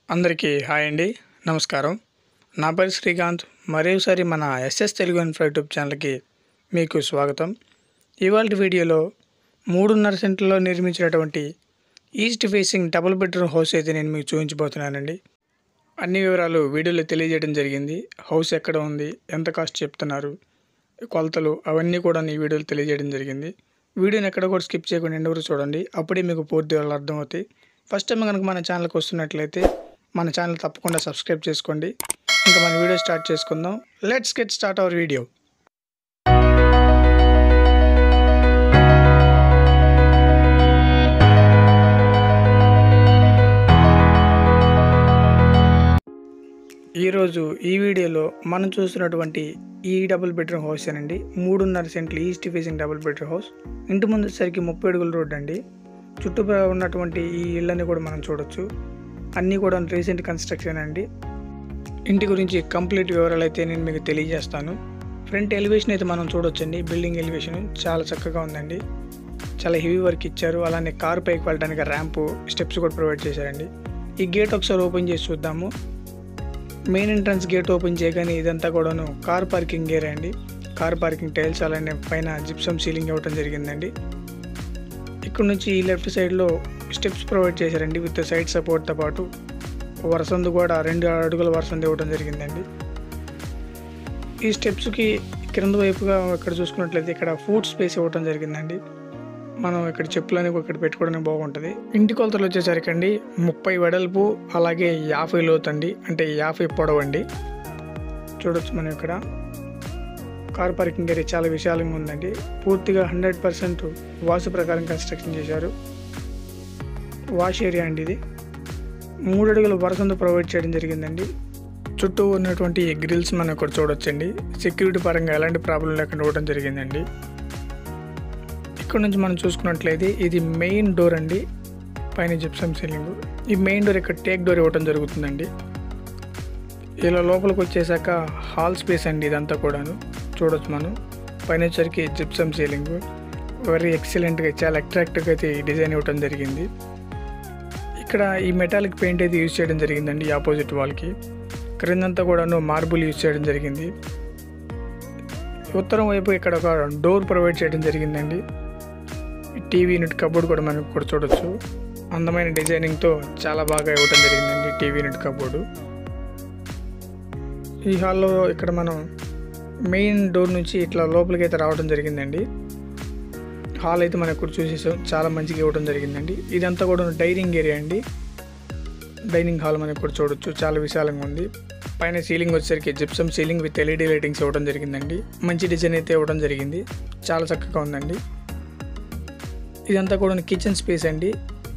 అందరికీ హాయ్ అండి నమస్కారం నా పేరు శ్రీకాంత్ మరోసారి మన ఎస్ఎస్ తెలుగు ఇన్ఫో యూట్యూబ్ ఛానల్కి మీకు స్వాగతం ఇవాళ వీడియోలో మూడున్నర సెంట్లలో నిర్మించినటువంటి east facing double bedroom house అయితే నేను మీకు చూపించబోతున్నానండి అన్ని వివరాలు వీడియోలో తెలియజేయడం జరిగింది హౌస్ ఎక్కడ ఉంది ఎంత కాస్ట్ చెప్తున్నారు కొలతలు అవన్నీ కూడా ఈ వీడియోలో తెలియజేయడం జరిగింది వీడియోని ఎక్కడ కూడా స్కిప్ చేయకుండా ఎండ్ వరకు చూడండి అప్పుడే మీకు పూర్తి వివరాలు అర్థమవుతాయి ఫస్ట్ టైం కనుక మన ఛానల్కి వస్తున్నట్లయితే మన ఛానల్ తప్పకుండా సబ్స్క్రైబ్ చేసుకోండి ఇంకా మన వీడియో స్టార్ట్ చేసుకుందాం let's get start our video ఈరోజు ఈ వీడియోలో మనం చూస్తున్నటువంటి ఈ డబుల్ బెడ్రూమ్ హౌస్ అండి మూడున్నర సెంట్లు east facing double bedroom house ఇంటి ముందు సరికి ముప్పై అడుగుల రోడ్ అండి చుట్టుపక్కల ఉన్నటువంటి ఈ ఇళ్ళని కూడా మనం చూడొచ్చు అన్నీ కూడా రీసెంట్ కన్స్ట్రక్షన్ అండి ఇంటి గురించి కంప్లీట్ వివరాలు అయితే నేను మీకు తెలియజేస్తాను ఫ్రంట్ ఎలివేషన్ అయితే మనం చూడొచ్చండి బిల్డింగ్ ఎలివేషన్ చాలా చక్కగా ఉందండి చాలా హెవీ వర్క్ ఇచ్చారు అలానే కారు పైకి వెళ్ళడానికి ర్యాంపు స్టెప్స్ కూడా ప్రొవైడ్ చేశారండి ఈ గేట్ ఒకసారి ఓపెన్ చేసి చూద్దాము మెయిన్ ఎంట్రన్స్ గేట్ ఓపెన్ చేయగానే ఇదంతా కూడాను కార్ పార్కింగ్ ఏరియా అండి కార్ పార్కింగ్ టైల్స్ అలానే పైన జిప్సమ్ సీలింగ్ ఇవ్వడం జరిగిందండి ఇక్కడ నుంచి ఈ లెఫ్ట్ సైడ్లో స్టెప్స్ ప్రొవైడ్ చేశారండి విత్ సైడ్ సపోర్ట్తో పాటు వరసందు కూడా రెండు అడుగుల వరసంది ఇవ్వడం జరిగిందండి ఈ స్టెప్స్కి క్రింద వైపుగా ఇక్కడ చూసుకున్నట్లయితే ఇక్కడ ఫుడ్ స్పేస్ ఇవ్వడం జరిగిందండి మనం ఇక్కడ చెప్పులని ఇక్కడ పెట్టుకోవడానికి బాగుంటుంది ఇంటి కొలతలు వచ్చేసరికండి ముప్పై వెడల్పు అలాగే యాభై లోతండి అంటే యాభై పొడవండి చూడొచ్చు మనం ఇక్కడ కార్ పార్కింగ్ ఏరియా చాలా విశాలంగా ఉందండి పూర్తిగా హండ్రెడ్ పర్సెంట్ వాసు ప్రకారం కన్స్ట్రక్షన్ చేశారు వాష్ ఏరియా అండి ఇది మూడు అడుగుల వరసంతో ప్రొవైడ్ చేయడం జరిగిందండి చుట్టూ ఉన్నటువంటి గ్రిల్స్ మనం ఇక్కడ చూడొచ్చండి సెక్యూరిటీ పరంగా ఎలాంటి ప్రాబ్లం లేకుండా ఇవ్వడం జరిగిందండి ఇక్కడ నుంచి మనం చూసుకున్నట్లయితే ఇది మెయిన్ డోర్ అండి పైన జిప్సమ్ సీలింగ్ ఈ మెయిన్ డోర్ ఇక్కడ టేక్ డోర్ ఇవ్వడం జరుగుతుందండి ఇలా లోపలికి వచ్చేసాక హాల్ స్పేస్ అండి ఇదంతా కూడాను చూడొచ్చు మనం పైన వచ్చరికి జిప్సమ్ సీలింగ్ వెరీ ఎక్సలెంట్గా చాలా అట్రాక్టివ్గా అయితే ఈ డిజైన్ ఇవ్వడం జరిగింది ఇక్కడ ఈ మెటాలిక్ పెయింట్ అయితే యూజ్ చేయడం జరిగిందండి ఆపోజిట్ వాల్కి క్రిందంతా కూడాను మార్బుల్ యూజ్ చేయడం జరిగింది ఉత్తరం వైపు ఇక్కడ ఒక డోర్ ప్రొవైడ్ చేయడం జరిగిందండి టీవీ యూనిట్ కబోర్డ్ కూడా మనకు కూడా చూడొచ్చు అందమైన డిజైనింగ్తో చాలా బాగా ఇవ్వడం జరిగిందండి టీవీ యూనిట్ కబోర్డు ఈ హాల్లో ఇక్కడ మనం మెయిన్ డోర్ నుంచి ఇట్లా లోపలికి అయితే రావడం జరిగిందండి హాల్ అయితే మనం ఇక్కడ చూసేసాం చాలా మంచిగా ఇవ్వడం జరిగిందండి ఇదంతా కూడా డైనింగ్ ఏరియా అండి డైనింగ్ హాల్ మనకు కూడా చూడొచ్చు చాలా విశాలంగా ఉంది పైన సీలింగ్ వచ్చేసరికి gypsum ceiling with LED lightings ఇవ్వడం జరిగిందండి మంచి డిజైన్ అయితే ఇవ్వడం జరిగింది చాలా చక్కగా ఉందండి ఇదంతా కూడా కిచెన్ స్పేస్ అండి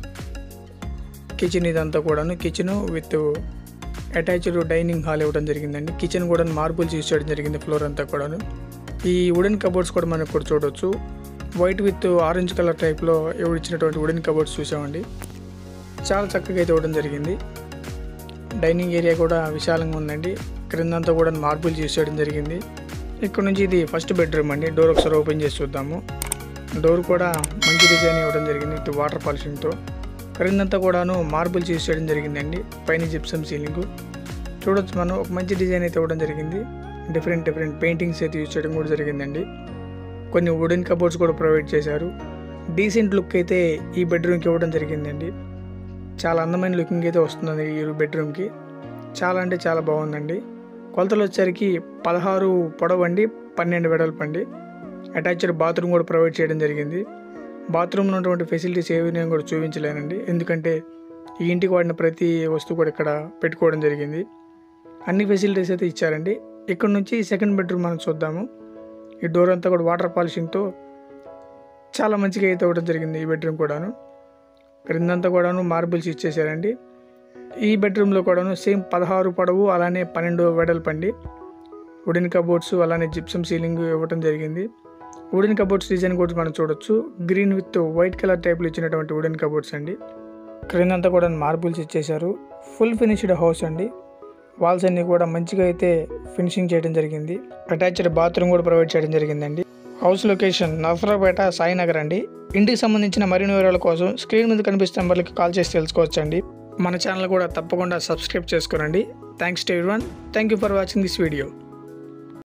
కిచెన్ ఇదంతా కూడాను kitchen with attached dining hall ఇవ్వడం జరిగిందండి కిచెన్ కూడా మార్బుల్స్ యూస్ చేయడం జరిగింది ఫ్లోర్ అంతా కూడాను ఈ వుడెన్ కబోర్డ్స్ కూడా మనకు కూడా చూడవచ్చు వైట్ విత్ ఆరెంజ్ కలర్ టైప్లో ఇచ్చినటువంటి వుడెన్ కబోర్డ్స్ చూసామండి చాలా చక్కగా అయితే ఇవ్వడం జరిగింది డైనింగ్ ఏరియా కూడా విశాలంగా ఉందండి క్రిందంతా కూడా మార్బుల్స్ యూస్ చేయడం జరిగింది ఇక్కడ నుంచి ఇది ఫస్ట్ బెడ్రూమ్ అండి డోర్ ఒకసారి ఓపెన్ చేసి చూద్దాము డోర్ కూడా మంచి డిజైన్ ఇవ్వడం జరిగింది ఇటు వాటర్ పాలిషింగ్తో క్రిందంతా కూడాను మార్బుల్స్ యూస్ చేయడం జరిగిందండి పైన జిప్సమ్ సీలింగ్ చూడొచ్చు మనం ఒక మంచి డిజైన్ అయితే ఇవ్వడం జరిగింది డిఫరెంట్ డిఫరెంట్ పెయింటింగ్స్ అయితే యూస్ చేయడం కూడా జరిగిందండి కొన్ని వుడెన్ కబోర్డ్స్ కూడా ప్రొవైడ్ చేశారు డీసెంట్ లుక్ అయితే ఈ బెడ్రూమ్కి ఇవ్వడం జరిగిందండి చాలా అందమైన లుకింగ్ అయితే వస్తుంది ఈ బెడ్రూమ్కి చాలా అంటే చాలా బాగుందండి కొలతలు వచ్చేసరికి పదహారు పొడవు అండి పన్నెండు వెడల్పు అండి అటాచ్డ్ బాత్రూమ్ కూడా ప్రొవైడ్ చేయడం జరిగింది బాత్రూమ్లో ఉన్నటువంటి ఫెసిలిటీస్ ఏవి నేను కూడా చూపించలేనండి ఎందుకంటే ఈ ఇంటికి వాడిన ప్రతి వస్తువు కూడా ఇక్కడ పెట్టుకోవడం జరిగింది అన్ని ఫెసిలిటీస్ అయితే ఇచ్చారండి ఇక్కడ నుంచి సెకండ్ బెడ్రూమ్ మనం చూద్దాము ఈ డోర్ అంతా కూడా వాటర్ పాలిషింగ్తో చాలా మంచిగా అయితే ఇవ్వడం జరిగింది ఈ బెడ్రూమ్ కూడాను క్రిందంతా కూడాను మార్బుల్స్ ఇచ్చేసారండి ఈ బెడ్రూమ్లో కూడాను సేమ్ పదహారు పొడవు అలానే పన్నెండు వెడల్పు అండి వుడెన్ కబోర్డ్స్ అలానే జిప్సమ్ సీలింగ్ ఇవ్వడం జరిగింది వుడెన్ కబోర్డ్స్ డిజైన్ కూడా మనం చూడొచ్చు గ్రీన్ విత్ వైట్ కలర్ టైప్లో ఇచ్చినటువంటి వుడెన్ కబోర్డ్స్ అండి క్రిందంతా కూడా మార్బుల్స్ ఇచ్చేశారు ఫుల్ ఫినిష్డ్ హౌస్ అండి వాల్స్ అన్నీ కూడా మంచిగా అయితే ఫినిషింగ్ చేయడం జరిగింది అటాచ్డ్ బాత్రూమ్ కూడా ప్రొవైడ్ చేయడం జరిగిందండి హౌస్ లొకేషన్ నర్సరాపేట సాయినగర్ అండి ఇంటికి సంబంధించిన మరిన్ని వివరాల కోసం స్క్రీన్ మీద కనిపిస్తున్న నెంబర్లకి కాల్ చేసి తెలుసుకోవచ్చండి మన ఛానల్ కూడా తప్పకుండా సబ్స్క్రైబ్ చేసుకోనండి thanks to everyone thank you for watching this video